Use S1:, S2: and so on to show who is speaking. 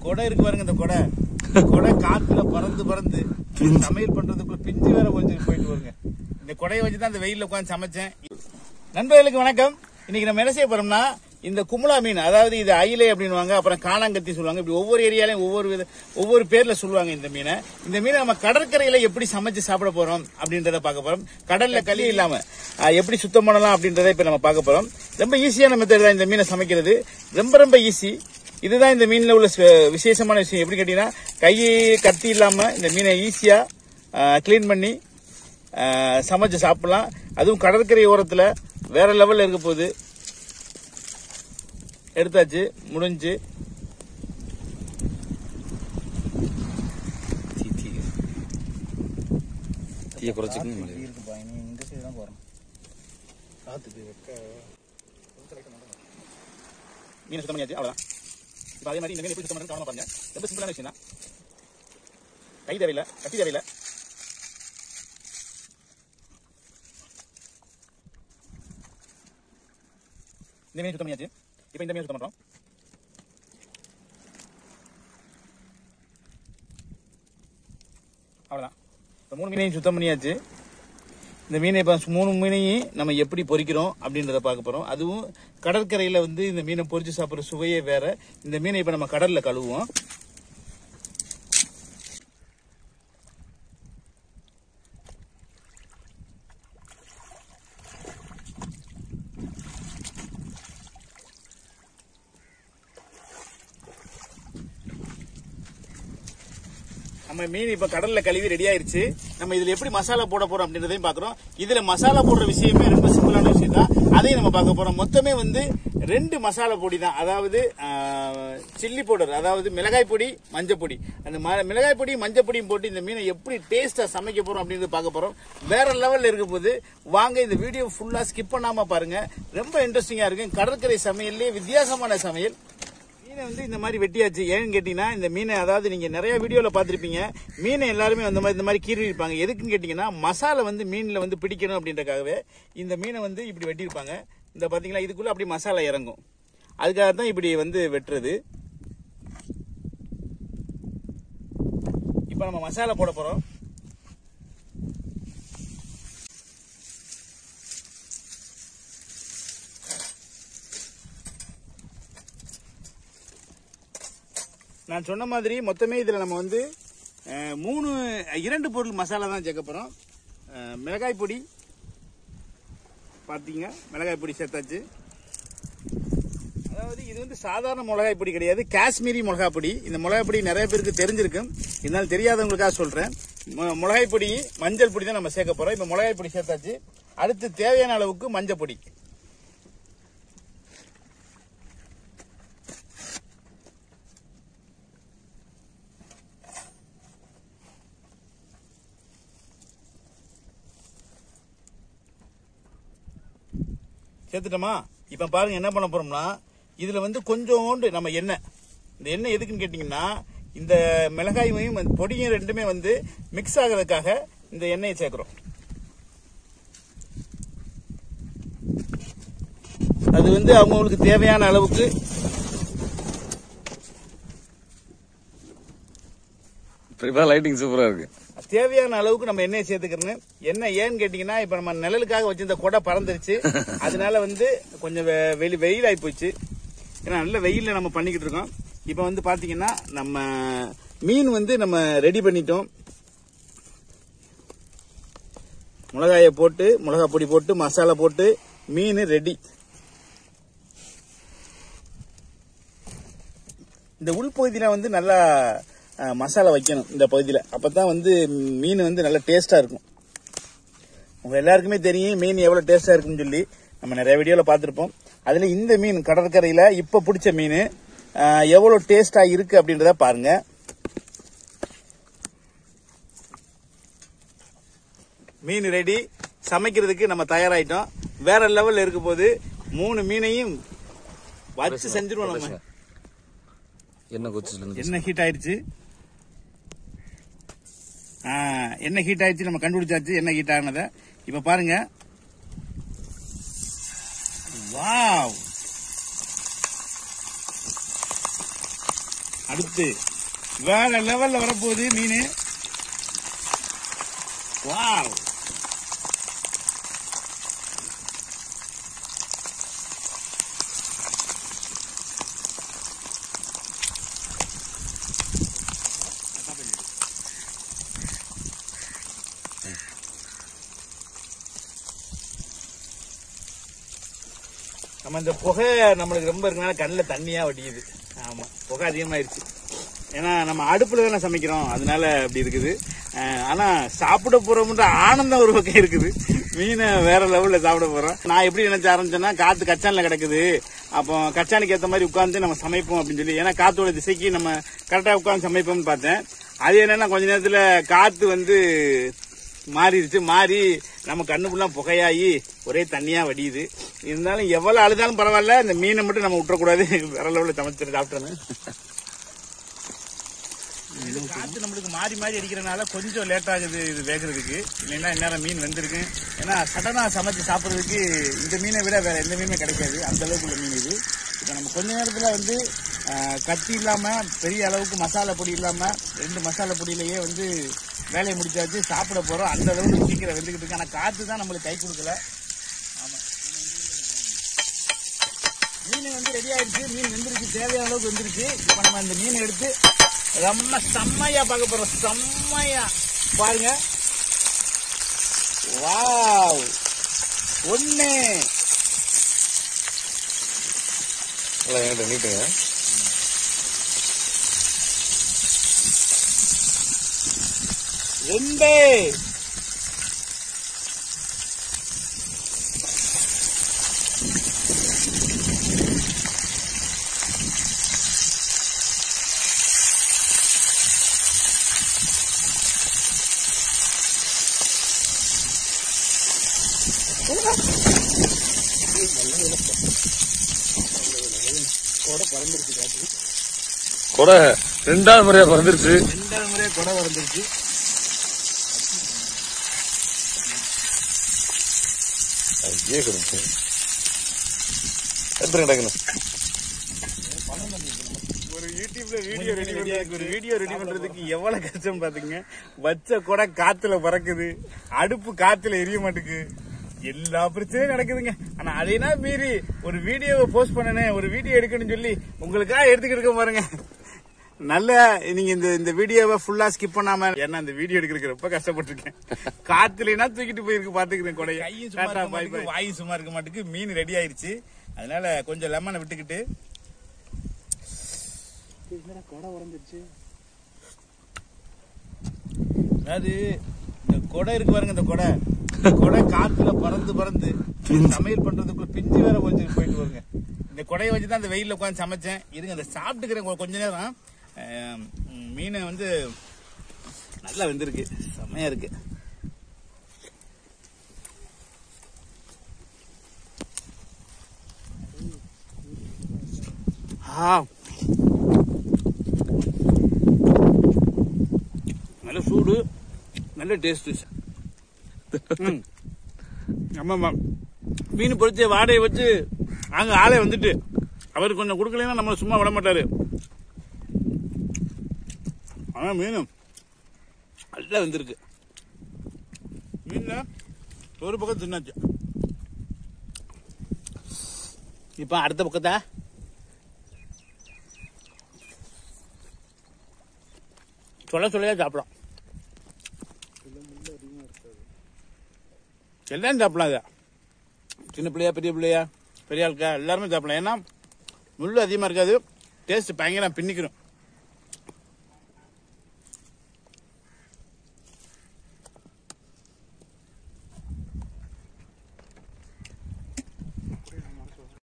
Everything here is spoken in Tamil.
S1: கொடை இருக்கு பாருங்க இந்த கொடை இந்த கொடை காத்துல பறந்து பறந்து சமையல் பண்றதுக்குள்ள பிஞ்சு வேற கொஞ்சம் போயிட்டு வருங்க இந்த கொடையை வச்சு தான் இந்த வெயில்ல உட்காந்து சமைச்சேன் நண்பர்களுக்கு வணக்கம் இன்னைக்கு நம்ம என்ன செய்ய போறோம்னா இந்த குமுளா மீன் அதாவது இது அயிலை அப்படின்னுவாங்க அப்புறம் காணாங்கத்தி சொல்லுவாங்க இப்படி ஒவ்வொரு ஏரியாலையும் ஒவ்வொரு வித ஒவ்வொரு பேர்ல சொல்லுவாங்க இந்த மீனை இந்த மீனை நம்ம கடற்கரையில எப்படி சமைச்சு சாப்பிட போறோம் அப்படின்றத பார்க்க போறோம் கடல்ல களி இல்லாம ஆஹ், எப்படி சுத்தம் பண்ணலாம் அப்படின்றத இப்ப நம்ம பார்க்க போறோம் ரொம்ப ஈஸியான மெத்தட் தான் இந்த மீனை சமைக்கிறது ரொம்ப ரொம்ப ஈஸி இதுதான் இந்த மீன்ல உள்ள ஸ்பெ- விசேஷமான விஷயம் எப்படி கேட்டீங்கன்னா கை கத்தி இல்லாம இந்த மீனை ஈஸியா க்ளீன் பண்ணி ஆஹ், சமைச்சு சாப்பிடலாம் அதுவும் கடற்கரை ஓரத்துல வேற லெவல்ல இருக்க போகுது எடுத்தாச்சு முடிஞ்சு
S2: தீய குறைச்சிக்கணும்
S1: இருக்குப்பா இனி இந்த சைடு தான் போறோம் காத்துக்கு வெக்க மீனை சுத்தம் பண்ணியாச்சு அவ்வளவுதான் இப்போ அதே மாதிரி இந்த மீன் எப்படி சுத்தம் பண்ணுறது கவனமா பாருங்க ரொம்ப சிம்பிளான விஷயம் தான் கை தேவையில்லை கட்டி தேவையில்லை இந்த மீன் சுத்தம் பண்ணியாச்சு இப்போ இந்த மீன் சுத்தம் பண்றோம் அவ்வளவுதான் இப்போ மூணு மீனையும் சுத்தம் பண்ணியாச்சு இந்த மீனை இப்போ மூணு மீனையும் நம்ம எப்படி பொரிக்கிறோம் அப்படின்றத பார்க்க போறோம் அதுவும் கடற்கரையில் வந்து இந்த மீனை பொரிச்சு சாப்பிட்ற சுவையே வேற இந்த மீனை இப்போ நம்ம கடல்ல கழுவுவோம் நம்ம மீன் இப்ப கடல்ல கழுவி ரெடி ஆயிருச்சு நம்ம இதுல எப்படி மசாலா போட போறோம் அப்படின்றதையும் பாக்குறோம் இதுல மசாலா போடுற விஷயமே ரொம்ப சிம்பிளான விஷயம் தான் அதையும் நம்ம பார்க்க போறோம் மொத்தமே வந்து ரெண்டு மசாலா பொடி தான் அதாவது சில்லி பவுடர் அதாவது மிளகாய் பொடி மஞ்சள் பொடி அந்த ம- மிளகாய் பொடி மஞ்சள் பொடியும் போட்டு இந்த மீனை எப்படி டேஸ்டா சமைக்க போறோம் அப்படின்றத பார்க்க போறோம் வேற லெவல்ல இருக்க போது வாங்க இந்த வீடியோ ஃபுல்லா ஸ்கிப் பண்ணாம பாருங்க ரொம்ப இன்ட்ரெஸ்டிங்கா இருக்கு கடற்கரை சமையல்லே வித்தியாசமான சமையல் மீனை வந்து இந்த மாதிரி வெட்டியாச்சு ஏன்னு கேட்டீங்கன்னா இந்த மீனை அதாவது நீங்க நிறைய வீடியோல பார்த்திருப்பீங்க மீனை எல்லாருமே அந்த மாதிரி இந்த மாதிரி கீறி இருப்பாங்க எதுக்குன்னு கேட்டீங்கன்னா மசாலா வந்து மீன்ல வந்து பிடிக்கணும் அப்படின்றக்காகவே இந்த மீனை வந்து இப்படி வெட்டியிருப்பாங்க இந்த பாத்தீங்களா இதுக்குள்ள அப்படி மசாலா இறங்கும் அதுக்காக தான் இப்படி வந்து வெட்டுறது இப்போ நம்ம மசாலா போட போறோம் நான் சொன்ன மாதிரி மொத்தமே இதில் நம்ம வந்து அஹ், மூணு இரண்டு பொருள் மசாலா தான் சேர்க்க போகிறோம் மிளகாய் பொடி பார்த்தீங்க மிளகாய் பொடி சேர்த்தாச்சு அதாவது இது வந்து சாதாரண மிளகாய் பொடி கிடையாது காஷ்மீரி மிளகாய் பொடி இந்த மிளகாய் பொடி நிறைய பேருக்கு தெரிஞ்சிருக்கும் இருந்தாலும் தெரியாதவங்களுக்காக சொல்கிறேன் மிளகாய் பொடி மஞ்சள் பொடி தான் நம்ம சேர்க்க போகிறோம் இப்போ மிளகாய் பொடி சேர்த்தாச்சு அடுத்து தேவையான அளவுக்கு மஞ்சள் பொடி சேர்த்துட்டோமா இப்போ பாருங்க என்ன பண்ண போறோம்னா இதுல வந்து கொஞ்சோண்டு நம்ம எண்ணெய் இந்த எண்ணெய் எதுக்குன்னு கேட்டிங்கன்னா இந்த மிளகாயும் வந்து பொடியும் ரெண்டுமே வந்து மிக்ஸ் ஆகிறதுக்காக இந்த எண்ணெயை சேர்க்குறோம் அது வந்து அவங்களுக்கு தேவையான அளவுக்கு
S2: இப்போ லைட்டிங் சூப்பரா இருக்கு
S1: தேவையான அளவுக்கு நம்ம எண்ணெயை சேர்த்துக்கிறோம் எண்ணெய் ஏன்னு கேட்டீங்கன்னா இப்ப நம்ம நிழலுக்காக வச்சிருந்த கொடை பறந்துருச்சு அதனால வந்து கொஞ்சம் வெ- வெளி வெயிலாகி போச்சு ஏன்னா நல்ல வெயில்ல நம்ம பண்ணிக்கிட்டு இருக்கோம் இப்ப வந்து பாத்தீங்கன்னா நம்ம மீன் வந்து நம்ம ரெடி பண்ணிட்டோம் மிளகாயை போட்டு மிளகா பொடி போட்டு மசாலா போட்டு மீன் ரெடி இந்த உள்பகுதியில வந்து நல்லா அஹ், மசாலா வைக்கணும் இந்த பகுதியில அப்பதான் வந்து மீன் வந்து நல்லா டேஸ்டா இருக்கும் உங்க எல்லாருக்குமே தெரியும் மீன் எவ்வளவு டேஸ்டா இருக்குன்னு சொல்லி நம்ம நிறைய வீடியோல பார்த்திருப்போம் அதுல இந்த மீன் கடற்கரையில இப்ப பிடிச்ச மீன் அஹ், எவ்வளவு டேஸ்டா இருக்கு அப்படின்றத பாருங்க மீன் ரெடி சமைக்கிறதுக்கு நம்ம தயாராயிட்டோம் வேற லெவல்ல இருக்க போது மூணு மீனையும் வச்சு செஞ்சிருவோம் நம்ம
S2: என்ன கொச்சு சொல்லுங்க
S1: என்ன ஹீட் ஆயிடுச்சு ஆ, என்ன ஹீட் ஆயிடுச்சு நம்ம கண்டுபிடிச்சாச்சு என்ன ஹீட் ஆனத இப்ப பாருங்க வாவ் அடுத்து வேற லெவல்ல வரப்போகுது மீன் வாவ் நம்ம இந்த புகை நம்மளுக்கு ரொம்ப இருக்கனால கண்ணில் தண்ணியா வடியுது ஆமா புகை அதிகமாயிருச்சு ஏன்னா நம்ம அடுப்புல தானே சமைக்கிறோம் அதனால அப்படி இருக்குது அஹ் ஆனா சாப்பிட போறோம்ன்ற ஆனந்தம் ஒரு பக்கம் இருக்குது மீனை வேற லெவல்ல சாப்பிட போறோம் நான் எப்படி நினைச்ச ஆரம்பிச்சேன்னா காத்து கச்சான்ல கிடக்குது அப்போ கச்சானுக்கு ஏத்த மாதிரி உட்கார்ந்து நம்ம சமைப்போம் அப்படின்னு சொல்லி ஏன்னா காத்தோட திசைக்கு நம்ம கரெக்டா உட்கார்ந்து சமைப்போம்னு பார்த்தேன் அது என்னன்னா கொஞ்ச நேரத்துல காத்து வந்து மாறிடுச்சு மாறி நம்ம கண்ணுக்குள்ள புகையாகி ஒரே தண்ணியா வடியுது இருந்தாலும் எவ்வளவு அழுதாலும் பரவாயில்ல இந்த மீனை மட்டும் நம்ம விட்டுறக்கூடாது வேற லெவலில் சமைச்சு சாப்பிட்டோன்னு காத்து நம்மளுக்கு மாறி மாறி அடிக்கிறனால கொஞ்சம் லேட் ஆகுது இது வேகிறதுக்கு இல்லைன்னா இந்நேரம் மீன் வெந்திருக்கு ஏன்னா சடனா சமைச்சு சாப்பிட்றதுக்கு இந்த மீனை விட வேற எந்த மீனுமே கிடைக்காது அந்த அளவுக்கு உள்ள மீன் இது இப்போ நம்ம கொஞ்ச நேரத்துல வந்து ஆஹ், கத்தி இல்லாம பெரிய அளவுக்கு மசாலா பொடி இல்லாம ரெண்டு மசாலா பொடியிலேயே வந்து வேலையை முடிச்சாச்சு சாப்பிட போறோம் அந்த அளவுக்கு சீக்கிரம் வெந்துக்கிட்டு இருக்கு ஆனா காத்து தான் நம்மளுக்கு கை கொடுக்கல மீன் வந்து ரெடி ஆயிடுச்சு மீன் வெந்துருச்சு தேவையான அளவுக்கு வெந்துருச்சு இப்போ நம்ம இந்த மீனை எடுத்து ரொம்ப செம்மையா பார்க்க போறோம் செம்மையா பாருங்க வாவ் ஒண்ணு
S2: நல்லா என்கிட்ட நீட்டுங்க
S1: ரெண்டு
S2: கொடை ரெண்டாவது முறையா பிறந்துருச்சு
S1: ரெண்டாவது முறையே கொடை வந்துருச்சு
S2: ஐயே கொடுங்க எடுத்துருங்க டக்குன்னு
S1: ஒரு யூடியூப்ல வீடியோ ரெடி பண்றதுக்கு ஒரு வீடியோ ரெடி பண்றதுக்கு எவ்வளவு கஷ்டம் பாத்தீங்க வச்ச கூட காத்துல பறக்குது அடுப்பு காத்துல எரிய மாட்டுக்கு எல்லா பிரச்சனையும் நடக்குதுங்க ஆனா அதைனா மீறி ஒரு வீடியோவை போஸ்ட் பண்ணனே ஒரு வீடியோ எடுக்கணும்னு சொல்லி உங்களுக்காக எடுத்துக்கிட்டு பாருங்க நல்ல நீங்க இந்த இந்த வீடியோவை ஃபுல்லா ஸ்கிப் பண்ணாம ஏன்னா இந்த வீடியோ எடுக்கிறதுக்கு ரொம்ப கஷ்டப்பட்டிருக்கேன் காத்துலனா தூக்கிட்டு போயிருக்கு பாத்துக்கிறேன் கொடை கையும் சும்மா இருக்க மாட்டுக்கு வாயும் சும்மா இருக்க மாட்டுக்கு மீன் ரெடி ஆயிருச்சு அதனால கொஞ்சம் லெமனை விட்டுக்கிட்டு அதாவது இந்த கொடை இருக்கு பாருங்க இந்த கொடை இந்த கொடை காத்துல பறந்து பறந்து சமையல் பண்றதுக்குள்ள பிஞ்சு வேற கொஞ்சம் போயிட்டு வருங்க இந்த கொடையை வச்சு தான் இந்த வெயில்ல உட்காந்து சமைச்சேன் இருங்க இந்த சாப்பிட்டுக்கிறேன் கொ- கொஞ்ச நேரம் ஆம், ம், மீனை வந்து நல்லா வெந்திருக்கு செம்மையா இருக்கு ஆ நல்ல சூடு நல்ல டேஸ்ட் ஆமாம்மா மீன் பொறிச்ச வாடையை வச்சு அங்க ஆளே வந்துட்டு அவர் கொஞ்சம் கொடுக்கலைன்னா நம்மளை சும்மா விட மாட்டாரு ஆனா மீன் நல்லா வந்திருக்கு மீன்ல ஒரு பக்கம் தின்னாச்சு இப்ப அடுத்த பக்கத்தா சொல்ல சொல்லையா சாப்பிடலாம் எல்லாம் சாப்பிடலாம் இதை சின்ன பிள்ளையா பெரிய பிள்ளையா பெரிய ஆளுக்கா எல்லாருமே சாப்பிடலாம் ஏன்னா முள்ளு அதிகமாக இருக்காது டேஸ்ட் பயங்கரம் பின்னிக்கிறோம்